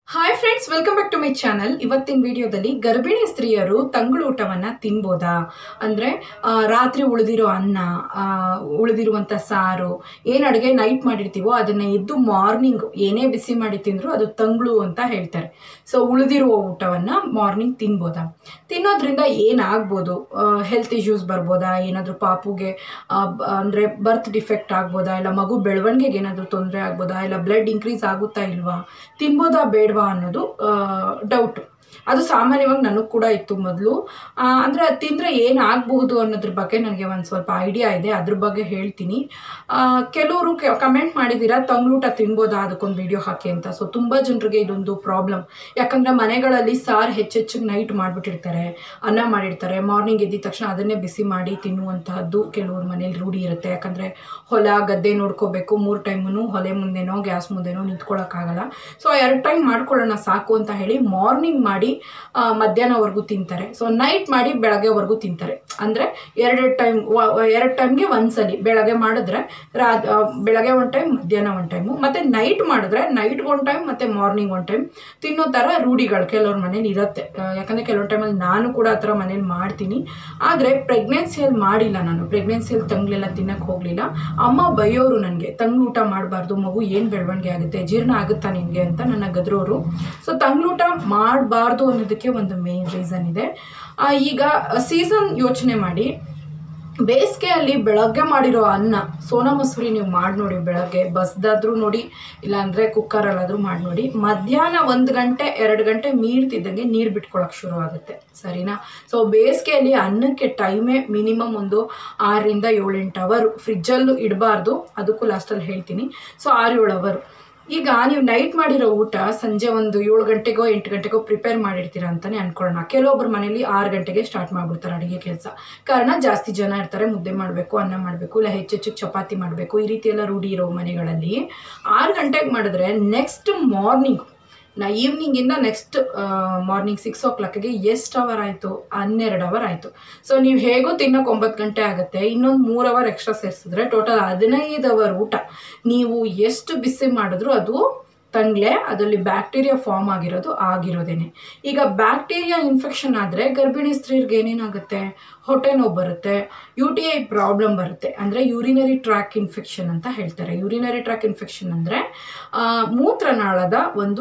hi friends welcome back to my channel ಇವತ್ತಿನ ವಿಡಿಯೋದಲ್ಲಿ ಗರ್ಭಿಣಿ ಸ್ತ್ರೀಯರು ತಂಗುಳೂಟವನ್ನ ತಿನ್ಬೋದಾ ಅಂದ್ರೆ ಆ, ರಾತ್ರಿ ಉಳಿದಿರೋ ಅನ್ನ ಆ, ಉಳಿದಿರುವಂತ ಸಾರು ಏನ್ ಅಡುಗೆ ನೈಟ್ ಮಾಡಿರ್ತೀವೋ ಅದನ್ನ ಎದ್ದು ಮಾರ್ನಿಂಗ್ ಏನೇ ಬಿಸಿ ಮಾಡಿ ತಿಂದ್ರು ಅದು ತಂಗುಳು ಅಂತ ಹೇಳ್ತಾರೆ ಸೊ ಉಳಿದಿರುವ ಊಟವನ್ನ ಮಾರ್ನಿಂಗ್ ತಿನ್ಬೋದಾ ತಿನ್ನೋದ್ರಿಂದ ಏನಾಗ್ಬೋದು ಹೆಲ್ತ್ ಇಶ್ಯೂಸ್ ಬರ್ಬೋದಾ ಏನಾದರೂ ಪಾಪುಗೆ ಆ, ಬ- ಅಂದ್ರೆ ಬರ್ತ್ ಡಿಫೆಕ್ಟ್ ಆಗ್ಬೋದಾ ಇಲ್ಲ ಮಗು ಬೆಳವಣಿಗೆಗೆ ಏನಾದರೂ ತೊಂದರೆ ಆಗ್ಬೋದಾ ಇಲ್ಲ ಬ್ಲಡ್ ಇನ್ಕ್ರೀಸ್ ಆಗುತ್ತಾ ಇಲ್ವಾ ತಿನ್ಬೋದಾ ಬೇಡವಾ ಅನ್ನೋದು ಡೌಟ್ ಅದು ಸಾಮಾನ್ಯವಾಗಿ ನನಗೆ ಕೂಡ ಇತ್ತು ಮೊದಲು ಅಂದರೆ ಅದು ತಿಂದರೆ ಏನಾಗಬಹುದು ಅನ್ನೋದ್ರ ಬಗ್ಗೆ ನನಗೆ ಒಂದು ಸ್ವಲ್ಪ ಐಡಿಯಾ ಇದೆ ಅದ್ರ ಬಗ್ಗೆ ಹೇಳ್ತೀನಿ ಆ, ಕೆಲವರು ಕಮೆಂಟ್ ಮಾಡಿದ್ದೀರಾ ತಂಗ್ಳೂಟ ತಿನ್ಬೋದಾ ಅದಕ್ಕೊಂದು ವಿಡಿಯೋ ಹಾಕಿ ಅಂತ ಸೊ ತುಂಬ ಜನರಿಗೆ ಇದೊಂದು ಪ್ರಾಬ್ಲಮ್ ಯಾಕಂದರೆ ಮನೆಗಳಲ್ಲಿ ಸಾರು ಹೆಚ್ಚೆಚ್ಚಿಗೆ ನೈಟ್ ಮಾಡಿಬಿಟ್ಟಿರ್ತಾರೆ ಅನ್ನ ಮಾಡಿರ್ತಾರೆ ಮಾರ್ನಿಂಗ್ ಎದ್ದಿದ ತಕ್ಷಣ ಅದನ್ನೇ ಬಿಸಿ ಮಾಡಿ ತಿನ್ನುವಂತಹದ್ದು ಕೆಲವ್ರ ಮನೇಲಿ ರೂಢಿ ಇರುತ್ತೆ ಯಾಕಂದರೆ ಹೊಲ ಗದ್ದೆ ನೋಡ್ಕೋಬೇಕು ಮೂರು ಟೈಮು ಹೊಲೆ ಮುಂದೆನೋ ಗ್ಯಾಸ್ ಮುಂದೆನೋ ನಿಂತ್ಕೊಳ್ಳೋಕ್ಕಾಗಲ್ಲ ಸೊ ಎರಡು ಟೈಮ್ ಮಾಡ್ಕೊಳ್ಳೋಣ ಸಾಕು ಅಂತ ಹೇಳಿ ಮಾರ್ನಿಂಗ್ ಮಾಡಿ ಆ, ಮಧ್ಯಾಹ್ನವರೆಗೂ ತಿಂತಾರೆ ಸೊ ನೈಟ್ ಮಾಡಿ ಬೆಳಗ್ಗೆವರೆಗೂ ತಿಂತಾರೆ ಅಂದರೆ ಎರಡೆರಡು ಟೈಮ್ ಎರಡು ಟೈಮ್ಗೆ ಒಂದ್ಸಲಿ ಬೆಳಗ್ಗೆ ಮಾಡಿದ್ರೆ ರಾ ಆ, ಬೆಳಗ್ಗೆ ಒಂದು ಟೈಮ್ ಮಧ್ಯಾಹ್ನ ಒಂದು ಟೈಮು ಮತ್ತು ನೈಟ್ ಮಾಡಿದ್ರೆ ನೈಟ್ಗೆ ಒಂದು ಟೈಮ್ ಮತ್ತು ಮಾರ್ನಿಂಗ್ ಒಂದು ಟೈಮ್ ತಿನ್ನೋ ಥರ ರೂಢಿಗಳು ಕೆಲವ್ರ ಮನೇಲಿ ಇರುತ್ತೆ ಆ, ಯಾಕಂದರೆ ಕೆಲವೊಂದು ಟೈಮಲ್ಲಿ ನಾನು ಕೂಡ ಆ ಥರ ಮನೇಲಿ ಮಾಡ್ತೀನಿ ಆದರೆ ಪ್ರೆಗ್ನೆನ್ಸಿಯಲ್ಲಿ ಮಾಡಿಲ್ಲ ನಾನು ಪ್ರೆಗ್ನೆನ್ಸಿಯಲ್ಲಿ ತಂಗ್ಲೆಲ್ಲ ತಿನ್ನಕ್ಕೆ ಹೋಗಲಿಲ್ಲ ಅಮ್ಮ ಬೈಯೋರು ನನಗೆ ತಂಗ್ಳೂಟ ಮಾಡಬಾರ್ದು ಮಗು ಏನು ಬೆಳವಣಿಗೆ ಆಗುತ್ತೆ ಜೀರ್ಣ ಆಗುತ್ತಾ ನಿನಗೆ ಅಂತ ನನ್ನ ಗದ್ರೋರು ಸೊ ತಂಗ್ಳೂಟ ಮಾಡಬಾರ್ದು ಅನ್ನೋದಕ್ಕೆ ಒಂದು ಮೇನ್ ರೀಸನ್ ಇದೆ ಆ, ಈಗ ಸೀಸನ್ ಯೋಚನೆ ಮಾಡಿ ಬೇಸಿಗೆಯಲ್ಲಿ ಬೆಳಗ್ಗೆ ಮಾಡಿರೋ ಅನ್ನ ಸೋನಾ ಮಸೂರಿ ನೀವು ಮಾಡಿ ನೋಡಿ ಬೆಳಗ್ಗೆ ಬಸ್ದಾದ್ರೂ ನೋಡಿ ಇಲ್ಲಾಂದರೆ ಕುಕ್ಕರಲ್ಲಾದರೂ ಮಾಡಿ ನೋಡಿ ಮಧ್ಯಾಹ್ನ ಒಂದು ಗಂಟೆ ಎರಡು ಗಂಟೆ ಮೀರ್ತಿದ್ದಂಗೆ ನೀರು ಬಿಟ್ಕೊಳಕ್ಕೆ ಶುರು ಆಗುತ್ತೆ ಸರಿನಾ ಸೊ ಬೇಸಿಗೆಯಲ್ಲಿ ಅನ್ನಕ್ಕೆ ಟೈಮೇ ಮಿನಿಮಮ್ ಒಂದು ಆರರಿಂದ ಏಳೆಂಟು ಅವರು ಫ್ರಿಜ್ಜಲ್ಲೂ ಇಡಬಾರ್ದು ಅದಕ್ಕೂ ಲಾಸ್ಟಲ್ಲಿ ಹೇಳ್ತೀನಿ ಸೊ ಆರು ಏಳು ಅವರು ಈಗ ನೀವು ನೈಟ್ ಮಾಡಿರೋ ಊಟ ಸಂಜೆ ಒಂದು ಏಳು ಗಂಟೆಗೋ ಎಂಟು ಗಂಟೆಗೋ ಪ್ರಿಪೇರ್ ಮಾಡಿರ್ತೀರಾ ಅಂತಾನೆ ಅನ್ಕೊಳ್ಳೋಣ ಕೆಲವೊಬ್ಬರ ಮನೇಲಿ ಆರು ಗಂಟೆಗೆ ಸ್ಟಾರ್ಟ್ ಮಾಡ್ಬಿಡ್ತಾರೆ ಅಡುಗೆ ಕೆಲಸ ಕಾರಣ ಜಾಸ್ತಿ ಜನ ಇರ್ತಾರೆ ಮುದ್ದೆ ಮಾಡಬೇಕು ಅನ್ನ ಮಾಡಬೇಕು ಇಲ್ಲ ಹೆಚ್ಚೆಚ್ಚು ಚಪಾತಿ ಮಾಡಬೇಕು ಈ ರೀತಿ ಎಲ್ಲ ರೂಢಿ ಇರೋ ಮನೆಗಳಲ್ಲಿ ಆರು ಗಂಟೆಗೆ ಮಾಡಿದ್ರೆ ನೆಕ್ಸ್ಟ್ ಮಾರ್ನಿಂಗ್ ನಾ ಈವ್ನಿಂಗಿಂದ ನೆಕ್ಸ್ಟ್ ಮಾರ್ನಿಂಗ್ ಸಿಕ್ಸ್ ಓ ಕ್ಲಾಕ್ಗೆ ಎಷ್ಟು ಅವರ್ ಆಯಿತು ಹನ್ನೆರಡು ಅವರ್ ಆಯಿತು ಸೊ ನೀವು ಹೇಗೋ ತಿನ್ನೋಕೆ ಒಂಬತ್ತು ಗಂಟೆ ಆಗುತ್ತೆ ಇನ್ನೊಂದು ಮೂರು ಅವರ್ ಎಕ್ಸ್ಟ್ರಾ ಸೇರಿಸಿದ್ರೆ ಟೋಟಲ್ ಹದಿನೈದು ಅವರ್ ಊಟ ನೀವು ಎಷ್ಟು ಬಿಸಿ ಮಾಡಿದ್ರು ಅದು ತಂಗ್ಲೆ ಅದರಲ್ಲಿ ಬ್ಯಾಕ್ಟೀರಿಯಾ ಫಾರ್ಮ್ ಆಗಿರೋದು ಆಗಿರೋದೇನೆ ಈಗ ಬ್ಯಾಕ್ಟೀರಿಯಾ ಇನ್ಫೆಕ್ಷನ್ ಆದರೆ ಗರ್ಭಿಣಿ ಸ್ತ್ರೀಯರಿಗೆ ಏನೇನಾಗುತ್ತೆ ಹೊಟ್ಟೆ ನೋವು ಬರುತ್ತೆ ಯು ಟಿ ಐ ಪ್ರಾಬ್ಲಮ್ ಬರುತ್ತೆ ಅಂದರೆ ಯೂರಿನರಿ ಟ್ರ್ಯಾಕ್ ಇನ್ಫೆಕ್ಷನ್ ಅಂತ ಹೇಳ್ತಾರೆ ಯೂರಿನರಿ ಟ್ರ್ಯಾಕ್ ಇನ್ಫೆಕ್ಷನ್ ಅಂದರೆ ಮೂತ್ರನಾಳದ ಒಂದು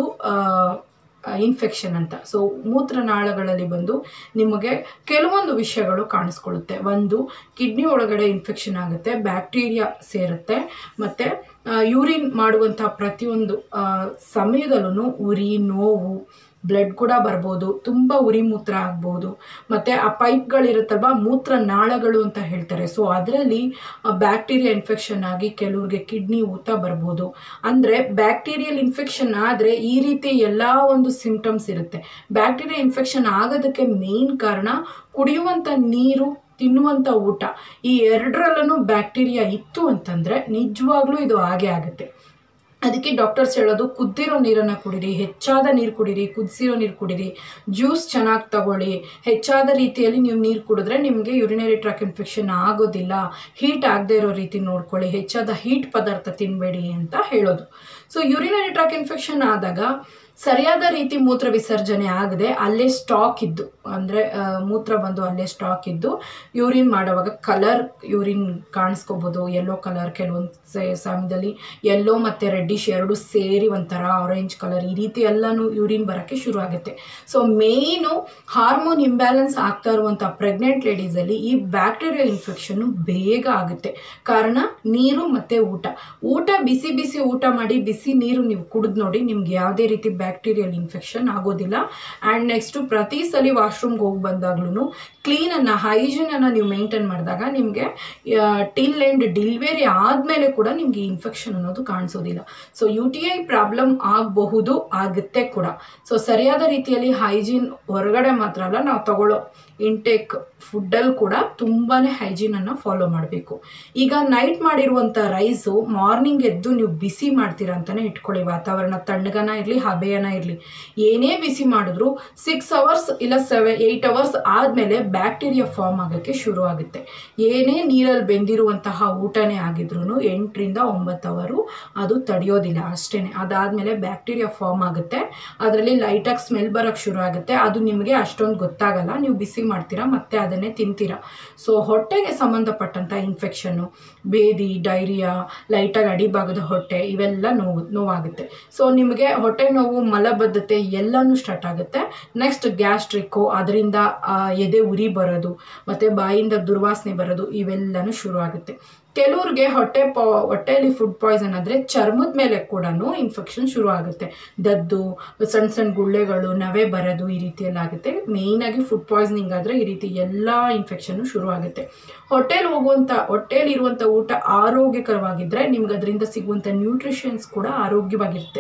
ಇನ್ಫೆಕ್ಷನ್ ಅಂತ ಸೊ ಮೂತ್ರನಾಳಗಳಲ್ಲಿ ಬಂದು ನಿಮಗೆ ಕೆಲವೊಂದು ವಿಷಯಗಳು ಕಾಣಿಸ್ಕೊಳ್ಳುತ್ತೆ ಒಂದು ಕಿಡ್ನಿ ಒಳಗಡೆ ಇನ್ಫೆಕ್ಷನ್ ಆಗುತ್ತೆ ಬ್ಯಾಕ್ಟೀರಿಯಾ ಸೇರುತ್ತೆ ಮತ್ತು ಯೂರಿನ್ ಮಾಡುವಂಥ ಪ್ರತಿಯೊಂದು ಆ, ಸಮಯದಲ್ಲೂ ಉರಿ ನೋವು ಬ್ಲಡ್ ಕೂಡ ಬರ್ಬೋದು ತುಂಬ ಉರಿ ಮೂತ್ರ ಆಗ್ಬೋದು ಮತ್ತು ಆ ಪೈಪ್ಗಳಿರುತ್ತಲ್ವ ಮೂತ್ರ ನಾಳಗಳು ಅಂತ ಹೇಳ್ತಾರೆ ಸೊ ಅದರಲ್ಲಿ ಬ್ಯಾಕ್ಟೀರಿಯಾ ಇನ್ಫೆಕ್ಷನ್ ಆಗಿ ಕೆಲವ್ರಿಗೆ ಕಿಡ್ನಿ ಊತ ಬರ್ಬೋದು ಅಂದರೆ ಬ್ಯಾಕ್ಟೀರಿಯಲ್ ಇನ್ಫೆಕ್ಷನ್ ಆದರೆ ಈ ರೀತಿ ಎಲ್ಲ ಒಂದು ಸಿಂಪ್ಟಮ್ಸ್ ಇರುತ್ತೆ ಬ್ಯಾಕ್ಟೀರಿಯಾ ಇನ್ಫೆಕ್ಷನ್ ಆಗೋದಕ್ಕೆ ಮೇನ್ ಕಾರಣ ಕುಡಿಯುವಂಥ ನೀರು ತಿನ್ನುವಂಥ ಊಟ ಈ ಎರಡರಲ್ಲೂ ಬ್ಯಾಕ್ಟೀರಿಯಾ ಇತ್ತು ಅಂತಂದರೆ ನಿಜವಾಗ್ಲೂ ಇದು ಹಾಗೆ ಆಗುತ್ತೆ ಅದಕ್ಕೆ ಡಾಕ್ಟರ್ಸ್ ಹೇಳೋದು ಕುದ್ದಿರೋ ನೀರನ್ನು ಕುಡೀರಿ ಹೆಚ್ಚಾದ ನೀರು ಕುಡೀರಿ ಕುದಿಸಿರೋ ನೀರು ಕುಡೀರಿ ಜ್ಯೂಸ್ ಚೆನ್ನಾಗಿ ತಗೊಳ್ಳಿ ಹೆಚ್ಚಾದ ರೀತಿಯಲ್ಲಿ ನೀವು ನೀರು ಕುಡಿದ್ರೆ ನಿಮಗೆ ಯುರಿನರಿ ಟ್ರ್ಯಾಕ್ ಇನ್ಫೆಕ್ಷನ್ ಆಗೋದಿಲ್ಲ ಹೀಟ್ ಆಗದೆ ಇರೋ ರೀತಿ ನೋಡ್ಕೊಳ್ಳಿ ಹೆಚ್ಚಾದ ಹೀಟ್ ಪದಾರ್ಥ ತಿನ್ನಬೇಡಿ ಅಂತ ಹೇಳೋದು ಸೊ ಯುರಿನರಿ ಟ್ರ್ಯಾಕ್ ಇನ್ಫೆಕ್ಷನ್ ಆದಾಗ ಸರಿಯಾದ ರೀತಿ ಮೂತ್ರ ವಿಸರ್ಜನೆ ಆಗದೆ ಅಲ್ಲೇ ಸ್ಟಾಕ್ ಇದ್ದು ಅಂದರೆ ಮೂತ್ರ ಬಂದು ಅಲ್ಲೇ ಸ್ಟಾಕ್ ಇದ್ದು ಯೂರಿನ್ ಮಾಡುವಾಗ ಕಲರ್ ಯೂರಿನ್ ಕಾಣಿಸ್ಕೋಬೋದು ಯೆಲ್ಲೋ ಕಲರ್ ಕೆಲವೊಂದು ಸಮಯದಲ್ಲಿ ಯೆಲ್ಲೋ ಮತ್ತು ರೆಡ್ಡಿಶ್ ಎರಡು ಸೇರಿ ಒಂಥರ ಆರೆಂಜ್ ಕಲರ್ ಈ ರೀತಿ ಎಲ್ಲನೂ ಯೂರಿನ್ ಬರೋಕ್ಕೆ ಶುರು ಆಗುತ್ತೆ ಸೊ ಮೇಯ್ನು ಹಾರ್ಮೋನ್ ಇಂಬ್ಯಾಲೆನ್ಸ್ ಆಗ್ತಾ ಇರುವಂಥ ಪ್ರೆಗ್ನೆಂಟ್ ಲೇಡೀಸಲ್ಲಿ ಈ ಬ್ಯಾಕ್ಟೀರಿಯಾ ಇನ್ಫೆಕ್ಷನ್ನು ಬೇಗ ಆಗುತ್ತೆ ಕಾರಣ ನೀರು ಮತ್ತು ಊಟ ಊಟ ಬಿಸಿ ಬಿಸಿ ಊಟ ಮಾಡಿ ಬಿಸಿ ನೀರು ನೀವು ಕುಡಿದು ನೋಡಿ ನಿಮ್ಗೆ ಯಾವುದೇ ರೀತಿ ಬ್ಯಾಕ್ಟೀರಿಯಲ್ ಇನ್ಫೆಕ್ಷನ್ ಆಗೋದಿಲ್ಲ ಆ್ಯಂಡ್ ನೆಕ್ಸ್ಟು ಪ್ರತಿ ಸಲ ವಾಶ್ರೂಮ್ಗೆ ಹೋಗಿ ಬಂದಾಗ್ಲೂ ಕ್ಲೀನನ್ನು ಹೈಜೀನನ್ನು ನೀವು ಮೇಂಟೈನ್ ಮಾಡಿದಾಗ ನಿಮಗೆ ಟಿಲ್ ಆ್ಯಂಡ್ ಡಿಲಿವರಿ ಆದಮೇಲೆ ಕೂಡ ನಿಮಗೆ ಇನ್ಫೆಕ್ಷನ್ ಅನ್ನೋದು ಕಾಣಿಸೋದಿಲ್ಲ so U T I problem ಆಗಬಹುದು ಆಗುತ್ತೆ ಕೂಡ ಸೊ ಸರಿಯಾದ ರೀತಿಯಲ್ಲಿ ಹೈಜೀನ್ ಹೊರಗಡೆ ಮಾತ್ರ ಅಲ್ಲ ನಾವು ತಗೊಳ್ಳೋ ಇಂಟೇಕ್ ಫುಡ್ಡಲ್ಲಿ ಕೂಡ ತುಂಬಾ ಹೈಜೀನನ್ನು ಫಾಲೋ ಮಾಡಬೇಕು ಈಗ ನೈಟ್ ಮಾಡಿರುವಂಥ ರೈಸು ಮಾರ್ನಿಂಗ್ ಎದ್ದು ನೀವು ಬಿಸಿ ಮಾಡ್ತೀರಾ ಅಂತಲೇ ಇಟ್ಕೊಳ್ಳಿ ವಾತಾವರಣ ತಣ್ಣಗನ ಇರಲಿ ಹಬೆಯನ ಇರಲಿ ಏನೇ ಬಿಸಿ ಮಾಡಿದ್ರು ಸಿಕ್ಸ್ ಅವರ್ಸ್ ಇಲ್ಲ ಸೆವೆನ್ ಏಯ್ಟ್ ಅವರ್ಸ್ ಆದಮೇಲೆ ಬ್ಯಾಕ್ಟೀರಿಯಾ ಫಾರ್ಮ್ ಆಗೋಕ್ಕೆ ಶುರು ಆಗುತ್ತೆ ಏನೇ ನೀರಲ್ಲಿ ಬೆಂದಿರುವಂತಹ ಊಟನೇ ಆಗಿದ್ರು ಎಂಟರಿಂದ ಒಂಬತ್ತು ಅವರು ಅದು ತಡೆಯೋದಿಲ್ಲ ಅಷ್ಟೇ ಅದಾದಮೇಲೆ ಬ್ಯಾಕ್ಟೀರಿಯಾ ಫಾರ್ಮ್ ಆಗುತ್ತೆ ಅದರಲ್ಲಿ ಲೈಟಾಗಿ ಸ್ಮೆಲ್ ಬರೋಕ್ಕೆ ಶುರು ಆಗುತ್ತೆ ಅದು ನಿಮಗೆ ಅಷ್ಟೊಂದು ಗೊತ್ತಾಗಲ್ಲ ನೀವು ಬಿಸಿ ಮಾಡ್ತೀರಾ ಮತ್ತೆ ಅದನ್ನೇ ತಿಂತೀರಾ ಸೊ ಹೊಟ್ಟೆಗೆ ಸಂಬಂಧಪಟ್ಟಂಥ ಇನ್ಫೆಕ್ಷನ್ನು ಬೇದಿ ಡೈರಿಯಾ ಲೈಟಾಗಿ ಅಡಿಭಾಗದ ಹೊಟ್ಟೆ ಇವೆಲ್ಲ ನೋವು ನೋವಾಗುತ್ತೆ ಸೊ ನಿಮಗೆ ಹೊಟ್ಟೆ ನೋವು ಮಲಬದ್ಧತೆ ಎಲ್ಲನೂ ಸ್ಟಾರ್ಟ್ ಆಗುತ್ತೆ ನೆಕ್ಸ್ಟ್ ಗ್ಯಾಸ್ಟ್ರಿಕ್ಕು ಅದರಿಂದ ಎದೆ ಉರಿ ಬರೋದು ಮತ್ತು ಬಾಯಿಂದ ದುರ್ವಾಸನೆ ಬರೋದು ಇವೆಲ್ಲನೂ ಶುರು ಆಗುತ್ತೆ ಕೆಲವ್ರಿಗೆ ಹೊಟ್ಟೆ ಪಾ ಹೊಟ್ಟೆಯಲ್ಲಿ ಫುಡ್ ಪಾಯ್ಸನ್ ಆದರೆ ಚರ್ಮದ ಮೇಲೆ ಕೂಡ ಇನ್ಫೆಕ್ಷನ್ ಶುರು ಆಗುತ್ತೆ ದದ್ದು ಸಣ್ಣ ಸಣ್ಣ ಗುಳ್ಳೆಗಳು ನವೆ ಬರೋದು ಈ ರೀತಿಯಲ್ಲಿ ಆಗುತ್ತೆ ಮೇಯ್ನಾಗಿ ಫುಡ್ ಪಾಯ್ಸನಿಂಗ್ ಆದರೆ ಈ ರೀತಿ ಎಲ್ಲ ಇನ್ಫೆಕ್ಷನ್ನು ಶುರು ಆಗುತ್ತೆ ಹೊಟ್ಟೆಲಿ ಹೋಗುವಂಥ ಹೊಟ್ಟೆಲಿ ಇರುವಂಥ ಊಟ ಆರೋಗ್ಯಕರವಾಗಿದ್ದರೆ ನಿಮ್ಗೆ ಅದರಿಂದ ಸಿಗುವಂಥ ನ್ಯೂಟ್ರಿಷನ್ಸ್ ಕೂಡ ಆರೋಗ್ಯವಾಗಿರುತ್ತೆ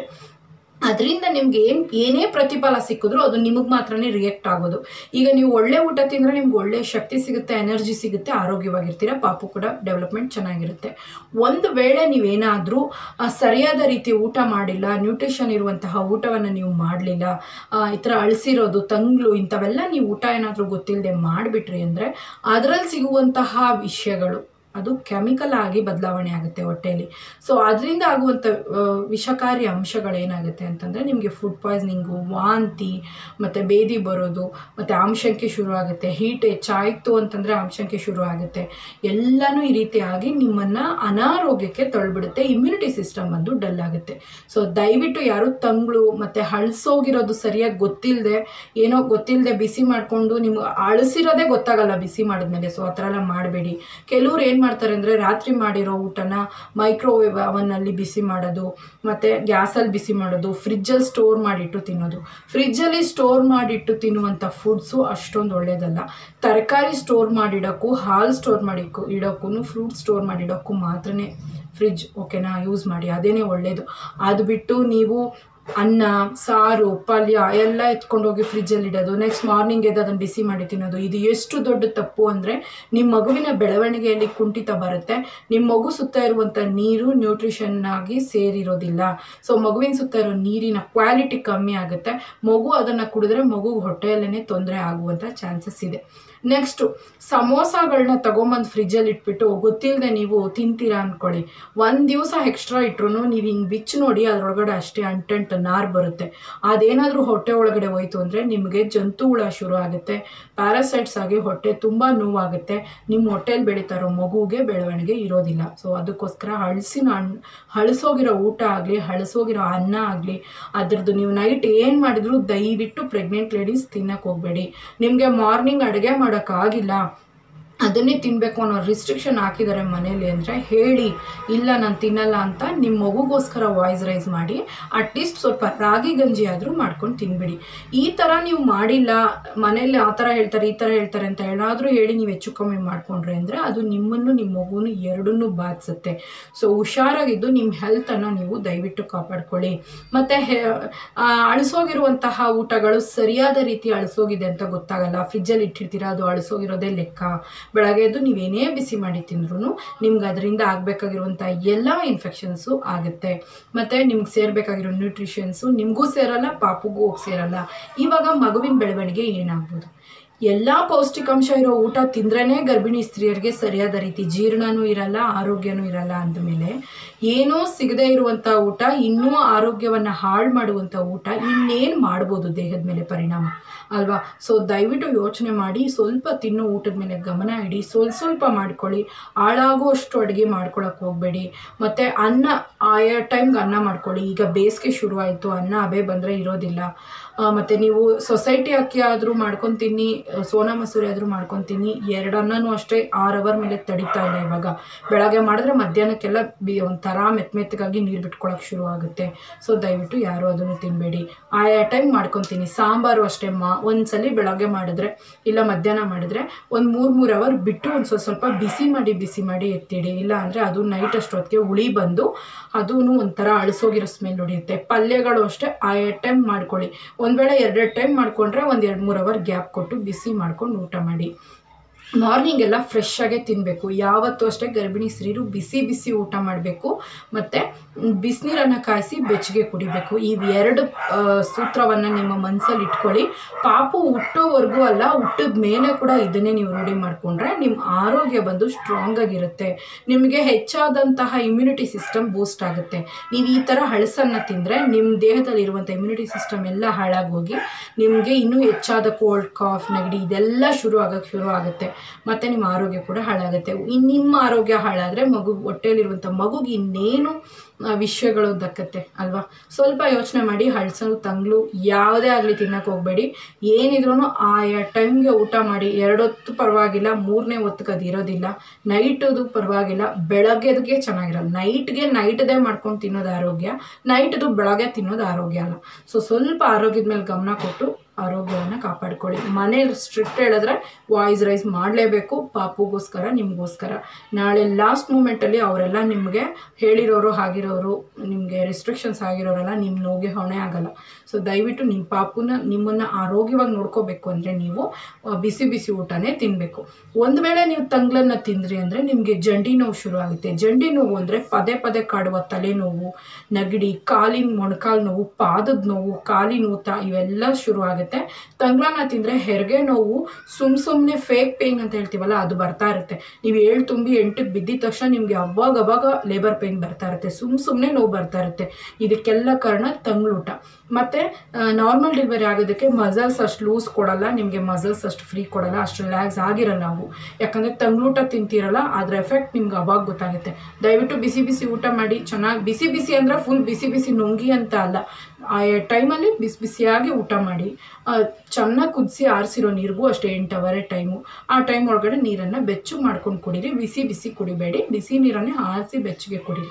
ಅದರಿಂದ ನಿಮ್ಗೆ ಏನು ಏನೇ ಪ್ರತಿಫಲ ಸಿಕ್ಕಿದ್ರು ಅದು ನಿಮಗೆ ಮಾತ್ರನೇ ರಿಯಾಕ್ಟ್ ಆಗೋದು ಈಗ ನೀವು ಒಳ್ಳೆ ಊಟ ತಿಂದರೆ ನಿಮ್ಗೆ ಒಳ್ಳೆ ಶಕ್ತಿ ಸಿಗುತ್ತೆ ಎನರ್ಜಿ ಸಿಗುತ್ತೆ ಆರೋಗ್ಯವಾಗಿರ್ತೀರ ಪಾಪು ಕೂಡ ಡೆವಲಪ್ಮೆಂಟ್ ಚೆನ್ನಾಗಿರುತ್ತೆ ಒಂದು ವೇಳೆ ನೀವೇನಾದರೂ ಸರಿಯಾದ ರೀತಿ ಊಟ ಮಾಡಿಲ್ಲ ನ್ಯೂಟ್ರಿಷನ್ ಇರುವಂತಹ ಊಟವನ್ನು ನೀವು ಮಾಡಲಿಲ್ಲ ಈ ಥರ ಅಳಿಸಿರೋದು ತಂಗ್ಳು ಇಂಥವೆಲ್ಲ ನೀವು ಊಟ ಏನಾದರೂ ಗೊತ್ತಿಲ್ಲದೆ ಮಾಡಿಬಿಟ್ರಿ ಅಂದರೆ ಅದರಲ್ಲಿ ಸಿಗುವಂತಹ ವಿಷಯಗಳು ಅದು ಕೆಮಿಕಲ್ ಆಗಿ ಬದಲಾವಣೆ ಆಗುತ್ತೆ ಹೊಟ್ಟೆಯಲ್ಲಿ ಸೊ ಅದರಿಂದ ಆಗುವಂಥ ವಿಷಕಾರಿ ಅಂಶಗಳೇನಾಗುತ್ತೆ ಅಂತಂದರೆ ನಿಮಗೆ ಫುಡ್ ಪಾಯ್ಸನಿಂಗು ವಾಂತಿ ಮತ್ತು ಬೇದಿ ಬರೋದು ಮತ್ತು ಆಮಶಂಕೆ ಶುರು ಆಗುತ್ತೆ ಹೀಟ್ ಹೆಚ್ಚಾಯಿತು ಅಂತಂದರೆ ಆಮಶಂಕೆ ಶುರು ಆಗುತ್ತೆ ಎಲ್ಲನೂ ಈ ರೀತಿಯಾಗಿ ನಿಮ್ಮನ್ನು ಅನಾರೋಗ್ಯಕ್ಕೆ ತಳ್ಳಿಬಿಡುತ್ತೆ ಇಮ್ಯುನಿಟಿ ಸಿಸ್ಟಮ್ ಬಂದು ಡಲ್ ಆಗುತ್ತೆ ಸೊ ದಯವಿಟ್ಟು ಯಾರು ತಂಗಳು ಮತ್ತು ಹಳ್ಸೋಗಿರೋದು ಸರಿಯಾಗಿ ಗೊತ್ತಿಲ್ಲದೆ ಏನೋ ಗೊತ್ತಿಲ್ಲದೆ ಬಿಸಿ ಮಾಡಿಕೊಂಡು ನಿಮ್ಗೆ ಅಳಿಸಿರೋದೇ ಗೊತ್ತಾಗಲ್ಲ ಬಿಸಿ ಮಾಡಿದ್ಮೇಲೆ ಸೊ ಆ ಥರ ಎಲ್ಲ ಮಾಡಬೇಡಿ ಕೆಲವ್ರು ಏನು ಮಾಡ್ತಾರೆ ಅಂದರೆ ರಾತ್ರಿ ಮಾಡಿರೋ ಊಟನ ಮೈಕ್ರೋವೇವ್ ಅವನ್ನಲ್ಲಿ ಬಿಸಿ ಮಾಡೋದು ಮತ್ತು ಗ್ಯಾಸಲ್ಲಿ ಬಿಸಿ ಮಾಡೋದು ಫ್ರಿಜ್ಜಲ್ಲಿ ಸ್ಟೋರ್ ಮಾಡಿಟ್ಟು ತಿನ್ನೋದು ಫ್ರಿಜ್ಜಲ್ಲಿ ಸ್ಟೋರ್ ಮಾಡಿಟ್ಟು ತಿನ್ನುವಂಥ ಫುಡ್ಸು ಅಷ್ಟೊಂದು ಒಳ್ಳೆಯದಲ್ಲ ತರಕಾರಿ ಸ್ಟೋರ್ ಮಾಡಿಡೋಕ್ಕೂ ಹಾಲು ಸ್ಟೋರ್ ಮಾಡಿ ಇಡೋಕ್ಕೂ ಫ್ರೂಟ್ ಸ್ಟೋರ್ ಮಾಡಿಡೋಕ್ಕೂ ಮಾತ್ರನೇ ಫ್ರಿಜ್ ಓಕೆನಾ ಯೂಸ್ ಮಾಡಿ ಅದೇನೇ ಒಳ್ಳೆಯದು ಅದು ಬಿಟ್ಟು ನೀವು ಅನ್ನ ಸಾರು ಪಲ್ಯ ಎಲ್ಲ ಎತ್ಕೊಂಡು ಹೋಗಿ ಫ್ರಿಜ್ಜಲ್ಲಿ ಇಡೋದು ನೆಕ್ಸ್ಟ್ ಮಾರ್ನಿಂಗ್ ಎದ್ದು ಅದನ್ನು ಬಿಸಿ ಮಾಡಿ ತಿನ್ನೋದು ಇದು ಎಷ್ಟು ದೊಡ್ಡ ತಪ್ಪು ಅಂದರೆ ನಿಮ್ಮ ಮಗುವಿನ ಬೆಳವಣಿಗೆಯಲ್ಲಿ ಕುಂಠಿತ ಬರುತ್ತೆ ನಿಮ್ಮ ಮಗು ಸುತ್ತ ಇರುವಂಥ ನೀರು ನ್ಯೂಟ್ರಿಷನ್ ಆಗಿ ಸೇರಿರೋದಿಲ್ಲ ಸೊ ಮಗುವಿನ ಸುತ್ತ ಇರೋ ನೀರಿನ ಕ್ವಾಲಿಟಿ ಕಮ್ಮಿ ಆಗುತ್ತೆ ಮಗು ಅದನ್ನು ಕುಡಿದ್ರೆ ಮಗು ಹೊಟ್ಟೆಯಲ್ಲೇ ತೊಂದರೆ ಆಗುವಂಥ ಚಾನ್ಸಸ್ ಇದೆ ನೆಕ್ಸ್ಟು ಸಮೋಸಾಗಳನ್ನ ತೊಗೊಂಬಂದು ಫ್ರಿಜ್ಜಲ್ಲಿ ಇಟ್ಬಿಟ್ಟು ಗೊತ್ತಿಲ್ಲದೆ ನೀವು ತಿಂತೀರಾ ಅಂದ್ಕೊಳ್ಳಿ ಒಂದು ದಿವಸ ಎಕ್ಸ್ಟ್ರಾ ಇಟ್ರು ನೀವು ಹಿಂಗೆ ಬಿಚ್ಚು ನೋಡಿ ಅದರೊಳಗಡೆ ಅಷ್ಟೇ ಅಂಟಂಟು ನಾರು ಬರುತ್ತೆ ಅದೇನಾದರೂ ಹೊಟ್ಟೆ ಒಳಗಡೆ ಹೋಯ್ತು ಅಂದರೆ ನಿಮಗೆ ಜಂತು ಹುಳ ಶುರು ಆಗುತ್ತೆ ಪ್ಯಾರಾಸೈಟ್ಸ್ ಆಗಿ ಹೊಟ್ಟೆ ತುಂಬ ನೋವಾಗುತ್ತೆ ನಿಮ್ಮ ಹೊಟ್ಟೆಯಲ್ಲಿ ಬೆಳೀತಾ ಇರೋ ಮಗುಗೆ ಬೆಳವಣಿಗೆ ಇರೋದಿಲ್ಲ ಸೊ ಅದಕ್ಕೋಸ್ಕರ ಹಳಸಿನ ಹಣ್ಣು ಹಳಸೋಗಿರೋ ಊಟ ಆಗಲಿ ಹಳಸೋಗಿರೋ ಅನ್ನ ಆಗಲಿ ಅದ್ರದ್ದು ನೀವು ನೈಟ್ ಏನು ಮಾಡಿದ್ರು ದಯವಿಟ್ಟು ಪ್ರೆಗ್ನೆಂಟ್ ಲೇಡೀಸ್ ತಿನ್ನಕ್ಕೆ ಹೋಗಬೇಡಿ ನಿಮಗೆ ಮಾರ್ನಿಂಗ್ ಅಡುಗೆ ಮಾಡೋಕ್ಕಾಗಿಲ್ಲ ಅದನ್ನೇ ತಿನ್ನಬೇಕು ಅನ್ನೋ ರಿಸ್ಟ್ರಿಕ್ಷನ್ ಹಾಕಿದ್ದಾರೆ ಮನೇಲಿ ಅಂದರೆ ಹೇಳಿ ಇಲ್ಲ ನಾನು ತಿನ್ನಲ್ಲ ಅಂತ ನಿಮ್ಮ ಮಗುಗೋಸ್ಕರ ವಾಯ್ಸ್ ರೈಸ್ ಮಾಡಿ ಅಟ್ಲೀಸ್ಟ್ ಸ್ವಲ್ಪ ರಾಗಿ ಗಂಜಿ ಆದರೂ ಮಾಡ್ಕೊಂಡು ತಿನ್ಬಿಡಿ ಈ ಥರ ನೀವು ಮಾಡಿಲ್ಲ ಮನೇಲಿ ಆ ಥರ ಹೇಳ್ತಾರೆ ಈ ಥರ ಹೇಳ್ತಾರೆ ಅಂತ ಏನಾದರೂ ಹೇಳಿ ನೀವು ಹೆಚ್ಚು ಕಮ್ಮಿ ಮಾಡಿಕೊಂಡ್ರೆ ಅಂದರೆ ಅದು ನಿಮ್ಮನ್ನು ನಿಮ್ಮ ಮಗುನು ಎರಡನ್ನೂ ಬಾಧಿಸುತ್ತೆ ಸೊ ಹುಷಾರಾಗಿದ್ದು ನಿಮ್ಮ ಹೆಲ್ತನ್ನು ನೀವು ದಯವಿಟ್ಟು ಕಾಪಾಡ್ಕೊಳ್ಳಿ ಮತ್ತು ಅಳಿಸೋಗಿರುವಂತಹ ಊಟಗಳು ಸರಿಯಾದ ರೀತಿ ಅಳಿಸೋಗಿದೆ ಅಂತ ಗೊತ್ತಾಗಲ್ಲ ಫ್ರಿಜ್ಜಲ್ಲಿ ಇಟ್ಟಿರ್ತೀರ ಅದು ಅಳಿಸೋಗಿರೋದೇ ಲೆಕ್ಕ ಬೆಳಗ್ಗೆ ಎದ್ದು ನೀವೇನೇ ಬಿಸಿ ಮಾಡಿ ತಿಂದ್ರೂ ನಿಮ್ಗೆ ಅದರಿಂದ ಆಗಬೇಕಾಗಿರುವಂಥ ಎಲ್ಲ ಇನ್ಫೆಕ್ಷನ್ಸು ಆಗುತ್ತೆ ಮತ್ತು ನಿಮ್ಗೆ ಸೇರಬೇಕಾಗಿರೋ ನ್ಯೂಟ್ರಿಷನ್ಸು ನಿಮಗೂ ಸೇರಲ್ಲ ಪಾಪುಗೂ ಹೋಗಿ ಸೇರಲ್ಲ ಇವಾಗ ಮಗುವಿನ ಬೆಳವಣಿಗೆ ಏನಾಗ್ಬೋದು ಎಲ್ಲ ಪೌಷ್ಟಿಕಾಂಶ ಇರೋ ಊಟ ತಿಂದ್ರೇ ಗರ್ಭಿಣಿ ಸ್ತ್ರೀಯರಿಗೆ ಸರಿಯಾದ ರೀತಿ ಜೀರ್ಣನೂ ಇರಲ್ಲ ಆರೋಗ್ಯನೂ ಇರಲ್ಲ ಅಂದಮೇಲೆ ಏನೂ ಸಿಗದೇ ಇರುವಂಥ ಊಟ ಇನ್ನೂ ಆರೋಗ್ಯವನ್ನು ಹಾಳು ಮಾಡುವಂಥ ಊಟ ಇನ್ನೇನು ಮಾಡ್ಬೋದು ದೇಹದ ಮೇಲೆ ಪರಿಣಾಮ ಅಲ್ವಾ ಸೊ ದಯವಿಟ್ಟು ಯೋಚನೆ ಮಾಡಿ ಸ್ವಲ್ಪ ತಿನ್ನೋ ಊಟದ ಮೇಲೆ ಗಮನ ಇಡಿ ಸ್ವಲ್ಪ ಸ್ವಲ್ಪ ಮಾಡ್ಕೊಳ್ಳಿ ಹಾಳಾಗುವಷ್ಟು ಅಡುಗೆ ಮಾಡ್ಕೊಳಕ್ಕೆ ಹೋಗಬೇಡಿ ಮತ್ತು ಅನ್ನ ಆಯಾ ಟೈಮ್ಗೆ ಅನ್ನ ಮಾಡ್ಕೊಳ್ಳಿ ಈಗ ಬೇಸಿಗೆ ಶುರುವಾಯಿತು ಅನ್ನ ಅಬೆ ಬಂದರೆ ಇರೋದಿಲ್ಲ ಮತ್ತು ನೀವು ಸೊಸೈಟಿ ಅಕ್ಕಿ ಆದರೂ ಮಾಡ್ಕೊಂಡು ತಿನ್ನಿ ಸೋನಾ ಮಸೂರಿ ಆದರೂ ಮಾಡ್ಕೊಂಡು ತಿನ್ನಿ ಎರಡು ಅನ್ನನೂ ಅಷ್ಟೇ ಆರು ಅವರ್ ಮೇಲೆ ತಡೀತಾ ಇಲ್ಲ ಇವಾಗ ಬೆಳಗ್ಗೆ ಮಾಡಿದ್ರೆ ಮಧ್ಯಾಹ್ನಕ್ಕೆಲ್ಲ ಬಿ ಒಂಥರ ಮೆತ್ತ ಮೆತ್ತಗಾಗಿ ನೀರು ಬಿಟ್ಕೊಳಕ್ಕೆ ಶುರು ಆಗುತ್ತೆ ಸೊ ದಯವಿಟ್ಟು ಯಾರು ಅದನ್ನು ತಿನ್ನಬೇಡಿ ಆಯಾ ಟೈಮ್ ಮಾಡ್ಕೊಂಡು ತಿನ್ನಿ ಸಾಂಬಾರು ಅಷ್ಟೇ ಮಾ ಒಂದ್ಸಲಿ ಬೆಳಗ್ಗೆ ಮಾಡಿದ್ರೆ ಇಲ್ಲ ಮಧ್ಯಾಹ್ನ ಮಾಡಿದ್ರೆ ಒಂದು ಮೂರು ಮೂರು ಅವರ್ ಬಿಟ್ಟು ಒಂದು ಸ್ವಲ್ಪ ಸ್ವಲ್ಪ ಬಿಸಿ ಮಾಡಿ ಬಿಸಿ ಮಾಡಿ ಎತ್ತಿಡಿ ಇಲ್ಲ ಅಂದರೆ ಅದು ನೈಟ್ ಅಷ್ಟೊತ್ತಿಗೆ ಹುಳಿ ಬಂದು ಅದೂ ಒಂಥರ ಅಳಿಸೋಗಿರೋ ಸ್ಮೆಲ್ ಹೊಡಿಯುತ್ತೆ ಪಲ್ಯಗಳು ಅಷ್ಟೇ ಆ ಟೈಮ್ ಮಾಡ್ಕೊಳ್ಳಿ ಒಂದು ವೇಳೆ ಎರಡೆರಡು ಟೈಮ್ ಮಾಡಿಕೊಂಡ್ರೆ ಒಂದು ಎರಡು ಮೂರು ಅವರ್ ಗ್ಯಾಪ್ ಕೊಟ್ಟು ಬಿಸಿ ಮಾಡ್ಕೊಂಡು ಊಟ ಮಾಡಿ ಮಾರ್ನಿಂಗ್ ಎಲ್ಲ ಫ್ರೆಶ್ ಆಗೇ ತಿನ್ನಬೇಕು ಯಾವತ್ತೂ ಅಷ್ಟೇ ಗರ್ಭಿಣಿ ಸ್ತ್ರೀರು ಬಿಸಿ ಬಿಸಿ ಊಟ ಮಾಡಬೇಕು ಮತ್ತು ಬಿಸಿನೀರನ್ನು ಕಾಯಿಸಿ ಬೆಚ್ಚಗೆ ಕುಡಿಬೇಕು ಈ ಎರಡು ಸೂತ್ರವನ್ನು ನಿಮ್ಮ ಮನಸ್ಸಲ್ಲಿ ಇಟ್ಕೊಳ್ಳಿ ಪಾಪು ಹುಟ್ಟೋವರೆಗೂ ಅಲ್ಲ ಹುಟ್ಟಿದ ಮೇಲೆ ಕೂಡ ಇದನ್ನೇ ನೀವು ರೂಢಿ ಮಾಡಿಕೊಂಡ್ರೆ ನಿಮ್ಮ ಆರೋಗ್ಯ ಬಂದು ಸ್ಟ್ರಾಂಗ್ ಆಗಿರುತ್ತೆ ನಿಮಗೆ ಹೆಚ್ಚಾದಂತಹ ಇಮ್ಯುನಿಟಿ ಸಿಸ್ಟಮ್ ಬೂಸ್ಟ್ ಆಗುತ್ತೆ ನೀವು ಈ ಥರ ಹಳಸನ್ನು ತಿಂದರೆ ನಿಮ್ಮ ದೇಹದಲ್ಲಿರುವಂಥ ಇಮ್ಯುನಿಟಿ ಸಿಸ್ಟಮ್ ಎಲ್ಲ ಹಾಳಾಗೋಗಿ ನಿಮಗೆ ಇನ್ನೂ ಹೆಚ್ಚಾದ ಕೋಲ್ಡ್ ಕಾಫ್ ನೆಗಡಿ ಇದೆಲ್ಲ ಶುರು ಆಗೋಕ್ಕೆ ಶುರು ಆಗುತ್ತೆ ಮತ್ತು ನಿಮ್ಮ ಆರೋಗ್ಯ ಕೂಡ ಹಾಳಾಗುತ್ತೆ ಇನ್ನು ನಿಮ್ಮ ಆರೋಗ್ಯ ಹಾಳಾದರೆ ಮಗು ಹೊಟ್ಟೆಯಲ್ಲಿರುವಂಥ ಮಗುಗೆ ಇನ್ನೇನು ಆ, ವಿಷಯಗಳು ದಕ್ಕತ್ತೆ ಅಲ್ವಾ ಸ್ವಲ್ಪ ಯೋಚನೆ ಮಾಡಿ ಹಳಸಲು ತಂಗ್ಳು ಯಾವುದೇ ಆಗಲಿ ತಿನ್ನಕ್ಕೆ ಹೋಗಬೇಡಿ ಏನಿದ್ರೂ ಆಯಾ ಟೈಮ್ಗೆ ಊಟ ಮಾಡಿ ಎರಡೊತ್ತು ಪರವಾಗಿಲ್ಲ ಮೂರನೇ ಹೊತ್ತಿಗೆ ಅದು ಇರೋದಿಲ್ಲ ನೈಟದು ಪರವಾಗಿಲ್ಲ ಬೆಳಗ್ಗೆದಕ್ಕೆ ಚೆನ್ನಾಗಿರಲ್ಲ ನೈಟ್ಗೆ ನೈಟ್ದೇ ಮಾಡ್ಕೊಂಡು ತಿನ್ನೋದು ಆರೋಗ್ಯ ನೈಟ್ದು ಬೆಳಗ್ಗೆ ತಿನ್ನೋದು ಆರೋಗ್ಯ ಅಲ್ಲ ಸೊ ಸ್ವಲ್ಪ ಆರೋಗ್ಯದ ಮೇಲೆ ಗಮನ ಕೊಟ್ಟು ಆರೋಗ್ಯವನ್ನು ಕಾಪಾಡ್ಕೊಳ್ಳಿ ಮನೇಲಿ ಸ್ಟ್ರಿಕ್ಟ್ ಹೇಳಿದ್ರೆ ವಾಯ್ಸ್ ರೈಸ್ ಮಾಡಲೇಬೇಕು ಪಾಪುಗೋಸ್ಕರ ನಿಮಗೋಸ್ಕರ ನಾಳೆ ಲಾಸ್ಟ್ ಮೂಮೆಂಟಲ್ಲಿ ಅವರೆಲ್ಲ ನಿಮಗೆ ಹೇಳಿರೋರು ಆಗಿರೋರು ನಿಮಗೆ ರೆಸ್ಟ್ರಿಕ್ಷನ್ಸ್ ಆಗಿರೋರೆಲ್ಲ ನಿಮ್ಮ ನೋವಿಗೆ ಹೊಣೆ ಆಗಲ್ಲ ಸೊ ದಯವಿಟ್ಟು ನಿಮ್ಮ ಪಾಪುನ ನಿಮ್ಮನ್ನು ಆರೋಗ್ಯವಾಗಿ ನೋಡ್ಕೋಬೇಕು ಅಂದರೆ ನೀವು ಆ, ಬಿಸಿ ಬಿಸಿ ಊಟನೇ ತಿನ್ನಬೇಕು ಒಂದು ವೇಳೆ ನೀವು ತಂಗ್ಳನ್ನು ತಿಂದ್ರಿ ಅಂದರೆ ನಿಮಗೆ ಜಂಡಿ ನೋವು ಶುರು ಆಗುತ್ತೆ ಜಂಡಿ ನೋವು ಅಂದರೆ ಪದೇ ಪದೇ ಕಾಡುವ ತಲೆನೋವು ನೆಗಡಿ ಕಾಲಿನ ಮೊಣಕಾಲು ನೋವು ಪಾದದ ನೋವು ಕಾಲಿನ ಊತ ಇವೆಲ್ಲ ಶುರು ಆಗುತ್ತೆ ತಂಗ್ಳನ್ನ ತಿಂದರೆ ಹೆರಿಗೆ ನೋವು ಸುಮ್ ಸುಮ್ಮನೆ ಫೇಕ್ ಪೇಯ್ನ್ ಅಂತ ಹೇಳ್ತೀವಲ್ಲ ಅದು ಬರ್ತಾ ಇರುತ್ತೆ ನೀವು ಏಳು ತುಂಬಿ ಎಂಟಕ್ಕೆ ಬಿದ್ದಿದ ತಕ್ಷಣ ನಿಮಗೆ ಅವಾಗ ಅವಾಗ ಲೇಬರ್ ಪೇಯ್ನ್ ಬರ್ತಾ ಇರುತ್ತೆ ಸುಮ್ ಸುಮ್ಮನೆ ನೋವು ಬರ್ತಾ ಇರುತ್ತೆ ಇದಕ್ಕೆಲ್ಲ ಕಾರಣ ತಂಗ್ಳೂಟ ಮತ್ತು ನಾರ್ಮಲ್ ಡೆಲಿವರಿ ಆಗೋದಕ್ಕೆ ಮಸಲ್ಸ್ ಅಷ್ಟು ಲೂಸ್ ಕೊಡಲ್ಲ ನಿಮಗೆ ಮಸಲ್ಸ್ ಅಷ್ಟು ಫ್ರೀ ಕೊಡಲ್ಲ ಅಷ್ಟು ರಿಲ್ಯಾಕ್ಸ್ ಆಗಿರಲ್ಲ ನಾವು ಯಾಕಂದರೆ ತಂಗ್ಳೂಟ ತಿಂತೀರಲ್ಲ ಅದ್ರ ಎಫೆಕ್ಟ್ ನಿಮ್ಗೆ ಅವಾಗ ಗೊತ್ತಾಗುತ್ತೆ ದಯವಿಟ್ಟು ಬಿಸಿ ಬಿಸಿ ಊಟ ಮಾಡಿ ಚೆನ್ನಾಗಿ ಬಿಸಿ ಬಿಸಿ ಅಂದರೆ ಫುಲ್ ಬಿಸಿ ಬಿಸಿ ನುಂಗಿ ಅಂತ ಅಲ್ಲ ಆ ಟೈಮಲ್ಲಿ ಬಿಸಿ ಬಿಸಿಯಾಗಿ ಊಟ ಮಾಡಿ ಚೆನ್ನಾಗಿ ಕುದಿಸಿ ಆರಿಸಿರೋ ನೀರಿಗೂ ಅಷ್ಟೇ ಎಂಟು ಅವರೇ ಟೈಮು ಆ ಟೈಮ್ ಒಳಗಡೆ ನೀರನ್ನು ಬೆಚ್ಚಗೆ ಮಾಡ್ಕೊಂಡು ಕುಡೀರಿ ಬಿಸಿ ಬಿಸಿ ಕುಡಿಬೇಡಿ ಬಿಸಿ ನೀರನ್ನೇ ಆರಿಸಿ ಬೆಚ್ಚಗೆ ಕುಡೀರಿ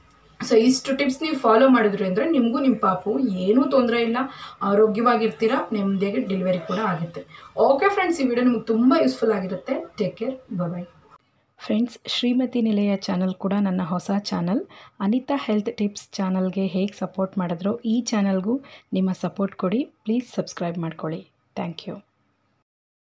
ಸೊ ಇಷ್ಟು ಟಿಪ್ಸ್ ನೀವು ಫಾಲೋ ಮಾಡಿದ್ರಿ ಅಂದರೆ ನಿಮಗೂ ನಿಮ್ಮ ಪಾಪು ಏನೂ ತೊಂದರೆ ಇಲ್ಲ ಆರೋಗ್ಯವಾಗಿರ್ತೀರ ನೆಮ್ಮದಿಯಾಗಿ ಡೆಲಿವರಿ ಕೂಡ ಆಗುತ್ತೆ ಓಕೆ ಫ್ರೆಂಡ್ಸ್ ಈ ವಿಡಿಯೋ ನಿಮಗೆ ತುಂಬ ಯೂಸ್ಫುಲ್ ಆಗಿರುತ್ತೆ take care bye friends Shrimati Nilaya channel ಕೂಡ ನನ್ನ ಹೊಸ ಚಾನಲ್ ಅನಿತಾ ಹೆಲ್ತ್ ಟಿಪ್ಸ್ ಚಾನಲ್ಗೆ ಹೇಗೆ ಸಪೋರ್ಟ್ ಮಾಡಿದ್ರೋ ಈ ಚಾನಲ್ಗೂ ನಿಮ್ಮ ಸಪೋರ್ಟ್ ಕೊಡಿ ಪ್ಲೀಸ್ ಸಬ್ಸ್ಕ್ರೈಬ್ ಮಾಡ್ಕೊಳ್ಳಿ ಥ್ಯಾಂಕ್ ಯು